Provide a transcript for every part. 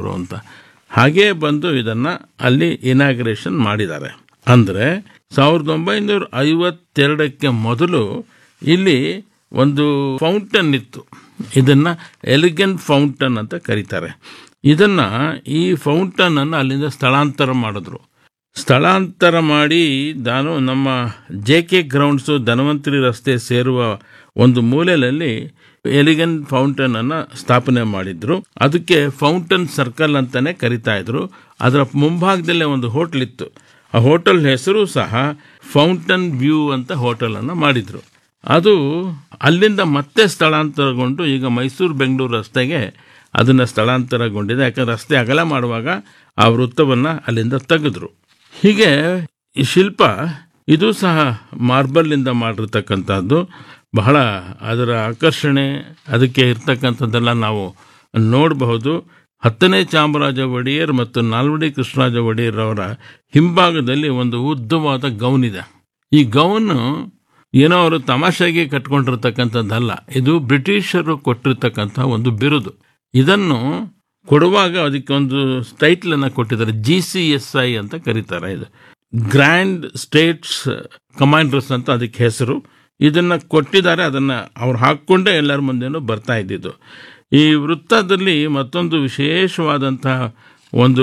ಇವರು ಅಂತ ಹಾಗೇ ಬಂದು ಇದನ್ನು ಅಲ್ಲಿ ಇನಾಗ್ರೇಷನ್ ಮಾಡಿದ್ದಾರೆ ಅಂದರೆ ಸಾವಿರದ ಒಂಬೈನೂರ ಐವತ್ತೆರಡಕ್ಕೆ ಮೊದಲು ಇಲ್ಲಿ ಒಂದು ಫೌಂಟನ್ ಇತ್ತು ಇದನ್ನು ಎಲಿಗೆಂಟ್ ಫೌಂಟನ್ ಅಂತ ಕರೀತಾರೆ ಇದನ್ನು ಈ ಫೌಂಟನನ್ನು ಅಲ್ಲಿಂದ ಸ್ಥಳಾಂತರ ಮಾಡಿದ್ರು ಸ್ಥಳಾಂತರ ಮಾಡಿ ನಾನು ನಮ್ಮ ಜೆ ಕೆ ಗ್ರೌಂಡ್ಸು ಧನ್ವಂತರಿ ರಸ್ತೆ ಸೇರುವ ಒಂದು ಮೂಲೆಯಲ್ಲಿ ಎಲಿಗನ್ ಫೌಂಟನ್ ಅನ್ನ ಸ್ಥಾಪನೆ ಮಾಡಿದ್ರು ಅದಕ್ಕೆ ಫೌಂಟನ್ ಸರ್ಕಲ್ ಅಂತಾನೆ ಕರಿತಾ ಇದ್ರು ಅದರ ಮುಂಭಾಗದಲ್ಲೇ ಒಂದು ಹೋಟೆಲ್ ಇತ್ತು ಆ ಹೋಟೆಲ್ ಹೆಸರು ಸಹ ಫೌಂಟನ್ ವ್ಯೂ ಅಂತ ಹೋಟೆಲ್ ಅನ್ನ ಮಾಡಿದ್ರು ಅದು ಅಲ್ಲಿಂದ ಮತ್ತೆ ಸ್ಥಳಾಂತರಗೊಂಡು ಈಗ ಮೈಸೂರು ಬೆಂಗಳೂರು ರಸ್ತೆಗೆ ಅದನ್ನ ಸ್ಥಳಾಂತರಗೊಂಡಿದೆ ಯಾಕಂದ್ರೆ ರಸ್ತೆ ಅಗಲ ಮಾಡುವಾಗ ಆ ವೃತ್ತವನ್ನ ಅಲ್ಲಿಂದ ತೆಗೆದ್ರು ಹೀಗೆ ಈ ಶಿಲ್ಪ ಇದು ಸಹ ಮಾರ್ಬಲ್ನಿಂದ ಮಾಡಿರ್ತಕ್ಕಂಥದ್ದು ಬಹಳ ಅದರ ಆಕರ್ಷಣೆ ಅದಕ್ಕೆ ಇರ್ತಕ್ಕಂಥದ್ದೆಲ್ಲ ನಾವು ನೋಡಬಹುದು ಹತ್ತನೇ ಚಾಮರಾಜ ಒಡೆಯರ್ ಮತ್ತು ನಾಲ್ವಡಿ ಕೃಷ್ಣರಾಜ ಒಡೆಯರ್ ಅವರ ಹಿಂಭಾಗದಲ್ಲಿ ಒಂದು ಉದ್ದವಾದ ಗೌನ್ ಇದೆ ಈ ಗೌನು ಏನೋ ಅವರು ತಮಾಷೆಗೆ ಕಟ್ಕೊಂಡಿರ್ತಕ್ಕಂಥದ್ದಲ್ಲ ಇದು ಬ್ರಿಟಿಷರು ಕೊಟ್ಟಿರ್ತಕ್ಕಂಥ ಒಂದು ಬಿರುದು ಇದನ್ನು ಕೊಡುವಾಗ ಅದಕ್ಕೆ ಒಂದು ಟೈಟ್ಲ್ ಅನ್ನ ಕೊಟ್ಟಿದ್ದಾರೆ ಜಿ ಸಿ ಎಸ್ ಐ ಅಂತ ಕರೀತಾರೆ ಇದು ಗ್ರ್ಯಾಂಡ್ ಸ್ಟೇಟ್ಸ್ ಕಮಾಂಡರ್ಸ್ ಅಂತ ಅದಕ್ಕೆ ಹೆಸರು ಇದನ್ನ ಕೊಟ್ಟಿದ್ದಾರೆ ಅದನ್ನ ಅವ್ರು ಹಾಕ್ಕೊಂಡೇ ಎಲ್ಲರ ಮುಂದೆನೂ ಬರ್ತಾ ಇದ್ದಿದ್ದು ಈ ವೃತ್ತದಲ್ಲಿ ಮತ್ತೊಂದು ವಿಶೇಷವಾದಂತಹ ಒಂದು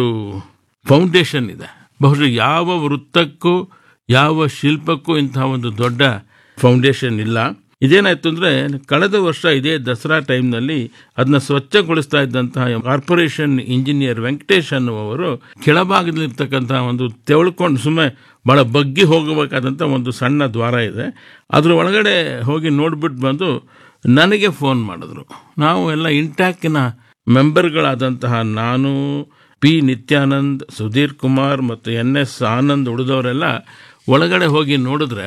ಫೌಂಡೇಶನ್ ಇದೆ ಬಹುಶಃ ಯಾವ ವೃತ್ತಕ್ಕೂ ಯಾವ ಶಿಲ್ಪಕ್ಕೂ ಇಂತಹ ಒಂದು ದೊಡ್ಡ ಫೌಂಡೇಶನ್ ಇಲ್ಲ ಇದೇನಾಯ್ತು ಅಂದ್ರೆ ಕಳೆದ ವರ್ಷ ಇದೇ ದಸರಾ ಟೈಮ್ನಲ್ಲಿ ಅದನ್ನ ಸ್ವಚ್ಛಗೊಳಿಸ್ತಾ ಇದ್ದಂತಹ ಕಾರ್ಪೊರೇಷನ್ ಇಂಜಿನಿಯರ್ ವೆಂಕಟೇಶ್ ಅನ್ನುವರು ಕೆಳಭಾಗದಲ್ಲಿರ್ತಕ್ಕಂತಹ ಒಂದು ತೆವಳ್ಕೊಂಡು ಸುಮ್ಮನೆ ಬಹಳ ಬಗ್ಗಿ ಹೋಗಬೇಕಾದಂಥ ಒಂದು ಸಣ್ಣ ದ್ವಾರ ಇದೆ ಅದ್ರ ಒಳಗಡೆ ಹೋಗಿ ನೋಡ್ಬಿಟ್ಟು ಬಂದು ನನಗೆ ಫೋನ್ ಮಾಡಿದ್ರು ನಾವು ಎಲ್ಲ ಇಂಟ್ಯಾಕಿನ ಮೆಂಬರ್ಗಳಾದಂತಹ ನಾನು ಪಿ ನಿತ್ಯಾನಂದ್ ಸುಧೀರ್ ಕುಮಾರ್ ಮತ್ತು ಎನ್ ಎಸ್ ಆನಂದ್ ಉಳಿದವರೆಲ್ಲ ಒಳಗಡೆ ಹೋಗಿ ನೋಡಿದ್ರೆ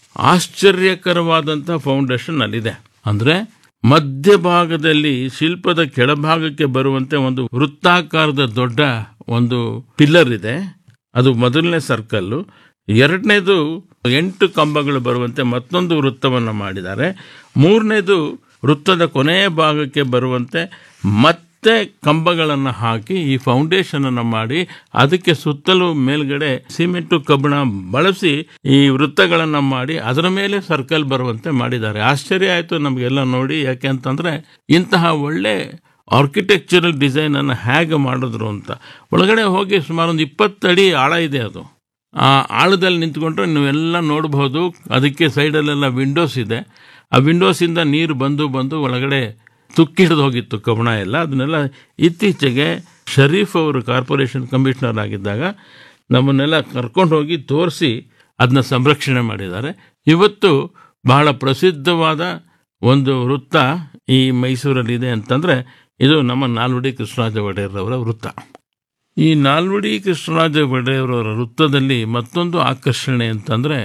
ಆಶ್ಚರ್ಯಕರವಾದಂಥ ಫೌಂಡೇಶನ್ ಅಲ್ಲಿದೆ ಅಂದರೆ ಮಧ್ಯಭಾಗದಲ್ಲಿ ಶಿಲ್ಪದ ಕೆಳಭಾಗಕ್ಕೆ ಬರುವಂತೆ ಒಂದು ವೃತ್ತಾಕಾರದ ದೊಡ್ಡ ಒಂದು ಪಿಲ್ಲರ್ ಇದೆ ಅದು ಮೊದಲನೇ ಸರ್ಕಲ್ಲು ಎರಡನೇದು ಎಂಟು ಕಂಬಗಳು ಬರುವಂತೆ ಮತ್ತೊಂದು ವೃತ್ತವನ್ನು ಮಾಡಿದ್ದಾರೆ ಮೂರನೇದು ವೃತ್ತದ ಕೊನೆಯ ಭಾಗಕ್ಕೆ ಬರುವಂತೆ ಮತ್ತೆ ಕಂಬಗಳನ್ನು ಹಾಕಿ ಈ ಫೌಂಡೇಶನ್ ಅನ್ನು ಮಾಡಿ ಅದಕ್ಕೆ ಸುತ್ತಲೂ ಮೇಲ್ಗಡೆ ಸಿಮೆಂಟು ಕಬ್ಬಣ ಬಳಸಿ ಈ ವೃತ್ತಗಳನ್ನು ಮಾಡಿ ಅದರ ಮೇಲೆ ಸರ್ಕಲ್ ಬರುವಂತೆ ಮಾಡಿದ್ದಾರೆ ಆಶ್ಚರ್ಯ ಆಯಿತು ನಮಗೆಲ್ಲ ನೋಡಿ ಯಾಕೆ ಅಂತಂದ್ರೆ ಇಂತಹ ಒಳ್ಳೆ ಆರ್ಕಿಟೆಕ್ಚರಲ್ ಡಿಸೈನ್ ಅನ್ನು ಹೇಗೆ ಮಾಡಿದ್ರು ಅಂತ ಒಳಗಡೆ ಹೋಗಿ ಸುಮಾರು ಒಂದು ಇಪ್ಪತ್ತಡಿ ಆಳ ಇದೆ ಅದು ಆ ಆಳದಲ್ಲಿ ನಿಂತ್ಕೊಂಡ್ರೆ ನೀವೆಲ್ಲ ನೋಡಬಹುದು ಅದಕ್ಕೆ ಸೈಡಲ್ಲೆಲ್ಲ ವಿಂಡೋಸ್ ಇದೆ ಆ ವಿಂಡೋಸಿಂದ ನೀರು ಬಂದು ಬಂದು ಒಳಗಡೆ ತುಕ್ಕಿ ಹಿಡಿದು ಹೋಗಿತ್ತು ಕಬ್ಬಣ ಎಲ್ಲ ಅದನ್ನೆಲ್ಲ ಇತ್ತೀಚೆಗೆ ಶರೀಫ್ ಅವರು ಕಾರ್ಪೊರೇಷನ್ ಕಮಿಷನರ್ ಆಗಿದ್ದಾಗ ನಮ್ಮನ್ನೆಲ್ಲ ಕರ್ಕೊಂಡು ಹೋಗಿ ತೋರಿಸಿ ಅದನ್ನ ಸಂರಕ್ಷಣೆ ಮಾಡಿದ್ದಾರೆ ಇವತ್ತು ಬಹಳ ಪ್ರಸಿದ್ಧವಾದ ಒಂದು ವೃತ್ತ ಈ ಮೈಸೂರಲ್ಲಿದೆ ಅಂತಂದ್ರೆ ಇದು ನಮ್ಮ ನಾಲ್ವಡಿ ಕೃಷ್ಣರಾಜ ಒಡೆಯರ್ರವರ ವೃತ್ತ ಈ ನಾಲ್ವಡಿ ಕೃಷ್ಣರಾಜ ಒಡೆಯರವರ ವೃತ್ತದಲ್ಲಿ ಮತ್ತೊಂದು ಆಕರ್ಷಣೆ ಅಂತಂದ್ರೆ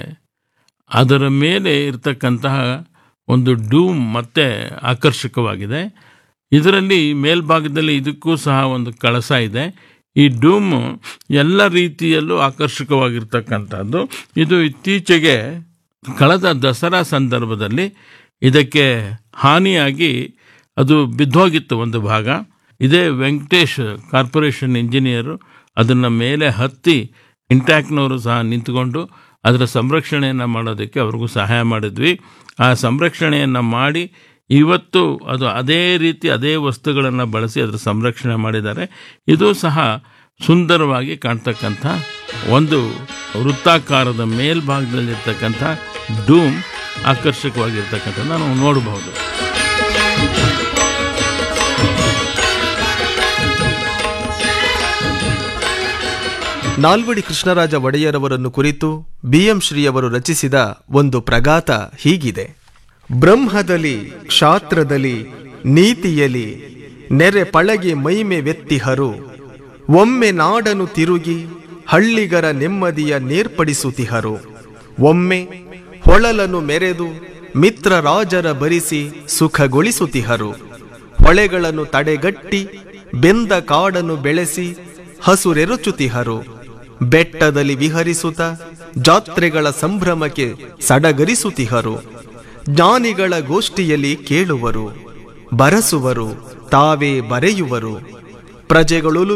ಅದರ ಮೇಲೆ ಇರತಕ್ಕಂತಹ ಒಂದು ಡೂಮ್ ಮತ್ತೆ ಆಕರ್ಷಕವಾಗಿದೆ ಇದರಲ್ಲಿ ಮೇಲ್ಭಾಗದಲ್ಲಿ ಇದಕ್ಕೂ ಸಹ ಒಂದು ಕಳಸ ಇದೆ ಈ ಡೂಮ್ ಎಲ್ಲ ರೀತಿಯಲ್ಲೂ ಆಕರ್ಷಕವಾಗಿರ್ತಕ್ಕಂಥದ್ದು ಇದು ಇತ್ತೀಚೆಗೆ ಕಳೆದ ದಸರಾ ಸಂದರ್ಭದಲ್ಲಿ ಇದಕ್ಕೆ ಹಾನಿಯಾಗಿ ಅದು ಬಿದ್ದೋಗಿತ್ತು ಒಂದು ಭಾಗ ಇದೇ ವೆಂಕಟೇಶ್ ಕಾರ್ಪೊರೇಷನ್ ಇಂಜಿನಿಯರು ಅದನ್ನು ಮೇಲೆ ಹತ್ತಿ ಇಂಟ್ಯಾಕ್ನವರು ಸಹ ನಿಂತುಕೊಂಡು ಅದರ ಸಂರಕ್ಷಣೆಯನ್ನು ಮಾಡೋದಕ್ಕೆ ಅವ್ರಿಗೂ ಸಹಾಯ ಮಾಡಿದ್ವಿ ಆ ಸಂರಕ್ಷಣೆಯನ್ನು ಮಾಡಿ ಇವತ್ತು ಅದು ಅದೇ ರೀತಿ ಅದೇ ವಸ್ತುಗಳನ್ನು ಬಳಸಿ ಅದರ ಸಂರಕ್ಷಣೆ ಮಾಡಿದ್ದಾರೆ ಇದು ಸಹ ಸುಂದರವಾಗಿ ಕಾಣ್ತಕ್ಕಂಥ ಒಂದು ವೃತ್ತಾಕಾರದ ಮೇಲ್ಭಾಗದಲ್ಲಿರ್ತಕ್ಕಂಥ ಡೂಮ್ ಆಕರ್ಷಕವಾಗಿರ್ತಕ್ಕಂಥ ನಾವು ನೋಡಬಹುದು ನಾಲ್ವಡಿ ಕೃಷ್ಣರಾಜ ಒಡೆಯರವರನ್ನು ಕುರಿತು ಬಿಎಂ ಶ್ರೀಯವರು ರಚಿಸಿದ ಒಂದು ಪ್ರಗಾತ ಹೀಗಿದೆ ಬ್ರಹ್ಮದಲ್ಲಿ ಕ್ಷಾತ್ರದಲ್ಲಿ ನೀತಿಯಲಿ ನೆರೆ ಪಳಗಿ ಮೈಮೆ ವೆತ್ತಿಹರು ಒಮ್ಮೆ ನಾಡನು ತಿರುಗಿ ಹಳ್ಳಿಗರ ನೆಮ್ಮದಿಯ ನೇರ್ಪಡಿಸುತ್ತಿಹರು ಒಮ್ಮೆ ಹೊಳಲನು ಮೆರೆದು ಮಿತ್ರ ರಾಜರ ಬರಿಸಿ ಸುಖಗೊಳಿಸುತ್ತಿಹರು ಹೊಳೆಗಳನ್ನು ತಡೆಗಟ್ಟಿ ಬೆಂದ ಕಾಡನ್ನು ಬೆಳೆಸಿ ಹಸುರೆರುಚುತಿಹರು ಬೆಟ್ಟದಲ್ಲಿ ವಿಹರಿಸುತ್ತ ಜಾತ್ರೆಗಳ ಸಂಭ್ರಮಕ್ಕೆ ಸಡಗರಿಸುತ್ತಿಹರು ಜ್ಞಾನಿಗಳ ಗೋಷ್ಠಿಯಲ್ಲಿ ಕೇಳುವರು ಬರಸುವರು ತಾವೇ ಬರೆಯುವರು ಪ್ರಜೆಗಳು